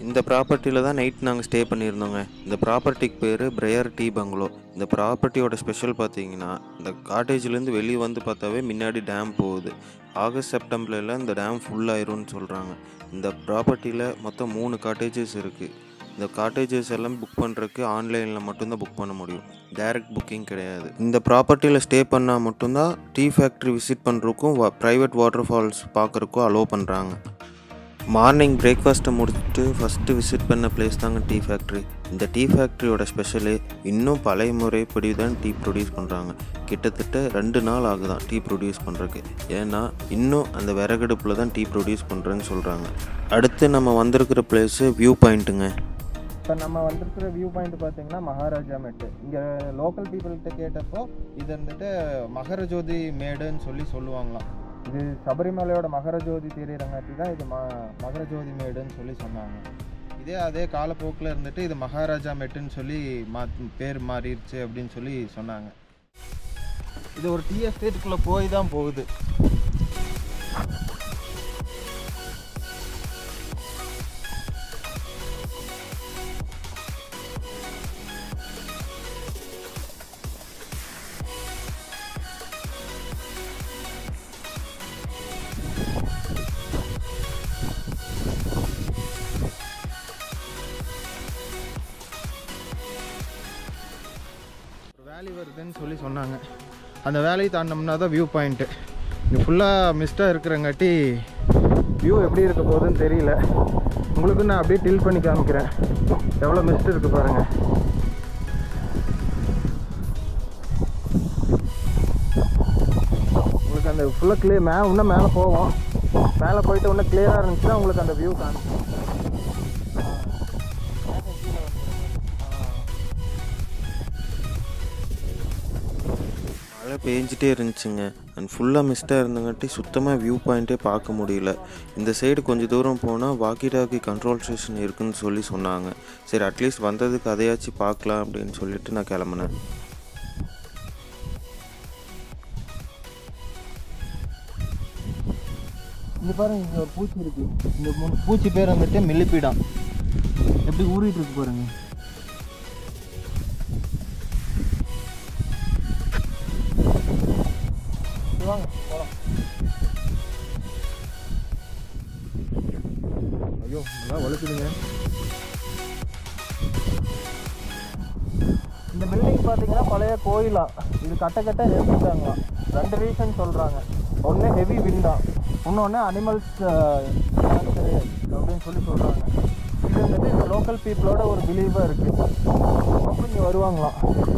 இந்த ப்ராப்பர்ட்டியில் தான் நைட் நாங்கள் ஸ்டே பண்ணியிருந்தோங்க இந்த ப்ராப்பர்ட்டிக்கு பேர் பிரயர் டீ பங்களோ இந்த ப்ராப்பர்ட்டியோட ஸ்பெஷல் பார்த்தீங்கன்னா இந்த காட்டேஜ்லேருந்து வெளியே வந்து பார்த்தாவே முன்னாடி டேம் போகுது ஆகஸ்ட் செப்டம்பரில் இந்த டேம் ஃபுல் ஆயிரும்னு சொல்கிறாங்க இந்த ப்ராப்பர்ட்டியில் மொத்தம் மூணு காட்டேஜஸ் இருக்குது இந்த காட்டேஜஸ் எல்லாம் புக் பண்ணுறதுக்கு ஆன்லைனில் மட்டும்தான் புக் பண்ண முடியும் டைரக்ட் புக்கிங் கிடையாது இந்த ப்ராப்பர்ட்டியில் ஸ்டே பண்ணால் மட்டும்தான் டீ ஃபேக்ட்ரி விசிட் பண்ணுறதுக்கும் ப்ரைவேட் வாட்டர் ஃபால்ஸ் பார்க்குறக்கும் அலோவ் பண்ணுறாங்க மார்னிங் பிரேக்ஃபாஸ்ட்டை முடிச்சுட்டு ஃபஸ்ட்டு விசிட் பண்ண பிளேஸ் தாங்க டீ ஃபேக்ட்ரி இந்த டீ ஃபேக்ட்ரியோட ஸ்பெஷலு இன்னும் பழைய முறைப்படி தான் டீ ப்ரொடியூஸ் பண்ணுறாங்க கிட்டத்தட்ட ரெண்டு நாள் ஆகுதான் டீ ப்ரொடியூஸ் பண்ணுறதுக்கு ஏன்னா இன்னும் அந்த விறகடுப்பில் தான் டீ ப்ரொடியூஸ் பண்ணுறேன்னு சொல்கிறாங்க அடுத்து நம்ம வந்திருக்கிற பிளேஸு வியூ பாயிண்ட்டுங்க இப்போ நம்ம வந்திருக்கிற வியூ பாயிண்ட் பார்த்தீங்கன்னா மகாராஜா மெட்டு இங்கே லோக்கல் பீப்புள்கிட்ட கேட்டப்போ இது வந்துட்டு மகரஜோதி மேடுன்னு சொல்லி சொல்லுவாங்களாம் இது சபரிமலையோட மகரஜோதி தெரியறங்காட்டி தான் இது ம மகரஜோதி மேடுன்னு சொல்லி சொன்னாங்க இதே அதே காலப்போக்கில் இருந்துட்டு இது மகாராஜா மெட்டுன்னு சொல்லி மா பேர் மாறிடுச்சு அப்படின்னு சொல்லி சொன்னாங்க இது ஒரு டீ எஸ்டேட்டுக்குள்ளே போய் தான் போகுது ஒரு வேலி வருதுன்னு சொல்லி சொன்னாங்க அந்த வேலையை தாண்டினோம்னா தான் வியூ பாயிண்ட்டு இங்கே ஃபுல்லாக மிஸ்டாக இருக்கிறங்காட்டி வியூ எப்படி இருக்க போகுதுன்னு தெரியல உங்களுக்கு நான் அப்படியே டில் பண்ணி காமிக்கிறேன் எவ்வளோ மிஸ்ட் இருக்குது பாருங்கள் உங்களுக்கு அந்த ஃபுல்லாக கிளியர் மே இன்னும் மேலே போவோம் மேலே போயிட்டு இன்னும் கிளியராக இருந்துச்சுன்னா உங்களுக்கு அந்த வியூ காமிக்கும் மழை பெஞ்சிட்டே இருந்துச்சுங்க அண்ட் ஃபுல்லாக மிஸ்டாக இருந்தங்காட்டி சுத்தமாக வியூ பாயிண்ட்டே பார்க்க முடியல இந்த சைடு கொஞ்சம் தூரம் போனால் வாக்கி டாக்கி கண்ட்ரோல் ஸ்டேஷன் இருக்குன்னு சொல்லி சொன்னாங்க சரி அட்லீஸ்ட் வந்ததுக்கு அதையாச்சும் பார்க்கலாம் அப்படின்னு சொல்லிட்டு நான் கிளம்புனேன் இங்க பாருங்க இங்க ஒரு பூச்சி இருக்கு இந்த மூணு பூச்சி பேர் வந்துட்டு மில்லிப்பீடாம் எப்படி ஊறிட்டு இருக்கு பாருங்க சரி, வாங்க போலாம் ஐயோ நல்லா வலுக்குதுங்க இந்த பில்டிங் பார்த்தீங்கன்னா பழைய கோயிலா இது கட்ட கட்ட நிறுத்திட்டாங்களாம் ரெண்டு ரீசன் சொல்கிறாங்க ஒன்று ஹெவி விண்டா இன்னொன்று அனிமல்ஸ் அப்படின்னு சொல்லி சொல்கிறாங்க இது வந்துட்டு இந்த லோக்கல் பீப்புளோட ஒரு பிலீவாக இருக்குது அப்போ இங்கே வருவாங்களாம்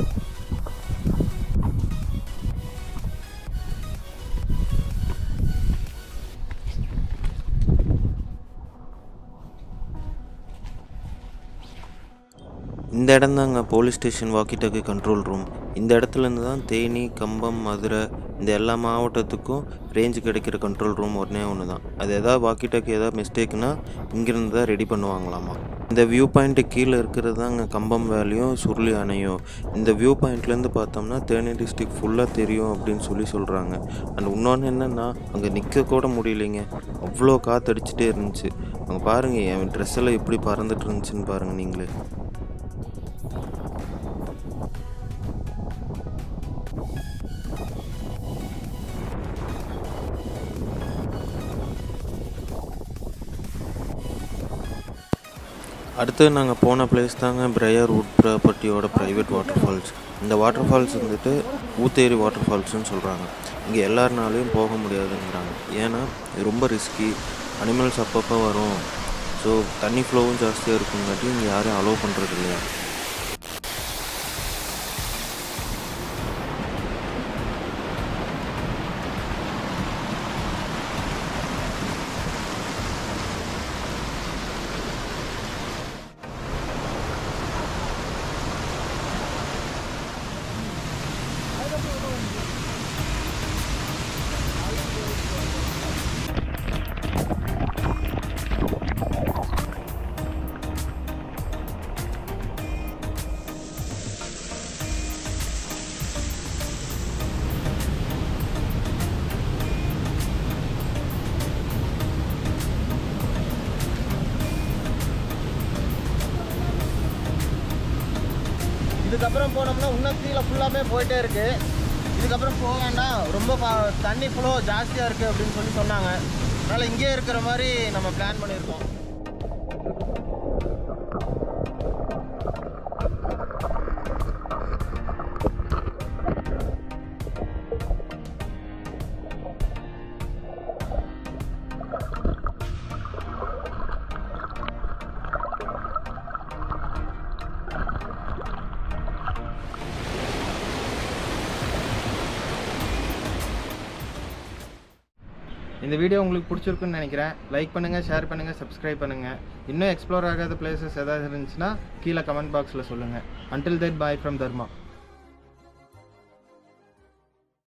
இந்த இடம் தாங்க police station walkie talkie control room இந்த இடத்துலேருந்து தான் தேனி கம்பம் மதுரை இந்த எல்லா மாவட்டத்துக்கும் ரேஞ்சு கிடைக்கிற கண்ட்ரோல் ரூம் ஒன்றே ஒன்று தான் அது எதாவது வாக்கி டாக்கி எதாவது மிஸ்டேக்னா இங்கேருந்து தான் ரெடி பண்ணுவாங்களாமா இந்த வியூ பாயிண்ட்டு கீழே இருக்கிறது தாங்க கம்பம் வேலையும் சுருளி அணையும் இந்த வியூ பாயிண்ட்லேருந்து பார்த்தோம்னா தேனி டிஸ்ட்ரிக்ட் ஃபுல்லாக தெரியும் அப்படின்னு சொல்லி சொல்கிறாங்க அண்ட் இன்னொன்று என்னென்னா அங்கே நிற்க கூட முடியலைங்க அவ்வளோ காற்றடிச்சிட்டே இருந்துச்சு அங்கே பாருங்கள் என் ட்ரெஸ் எல்லாம் எப்படி பறந்துட்டு இருந்துச்சுன்னு பாருங்கள் நீங்களே அடுத்து நாங்கள் போன பிளேஸ் தாங்க பிரயர் வுட் ப்ராப்பர்ட்டியோட ப்ரைவேட் வாட்டர் ஃபால்ஸ் இந்த வாட்டர் ஃபால்ஸ் வந்துட்டு ஊத்தேரி வாட்டர் ஃபால்ஸ்னு சொல்கிறாங்க இங்கே எல்லாருனாலையும் போக முடியாதுங்கிறாங்க ஏன்னா இது ரொம்ப ரிஸ்கி அனிமல்ஸ் அப்பப்போ வரும் ஸோ தண்ணி ஃப்ளோவும் ஜாஸ்தியாக இருக்குங்காட்டி இங்கே யாரும் அலோவ் பண்ணுறது இல்லையா இதுக்கப்புறம் போனோம்னா இன்னும் கீழே ஃபுல்லாமே போயிட்டே இருக்கு இதுக்கப்புறம் போக வேண்டாம் ரொம்ப பா- தண்ணி ஃப்ளோ ஜாஸ்தியாக இருக்குது அப்படின்னு சொல்லி சொன்னாங்க அதனால் இங்கேயே இருக்கிற மாதிரி நம்ம பிளான் பண்ணியிருக்கோம் இந்த வீடியோ உங்களுக்கு பிடிச்சிருக்குன்னு நினைக்கிறேன் லைக் பண்ணுங்கள் ஷேர் பண்ணுங்கள் சப்ஸ்கிரைப் பண்ணுங்கள் இன்னும் எக்ஸ்ப்ளோர் ஆகாத பிளேசஸ் ஏதாவது இருந்துச்சுன்னா கீழே கமெண்ட் பாக்ஸில் சொல்லுங்கள் until that bye from Dharma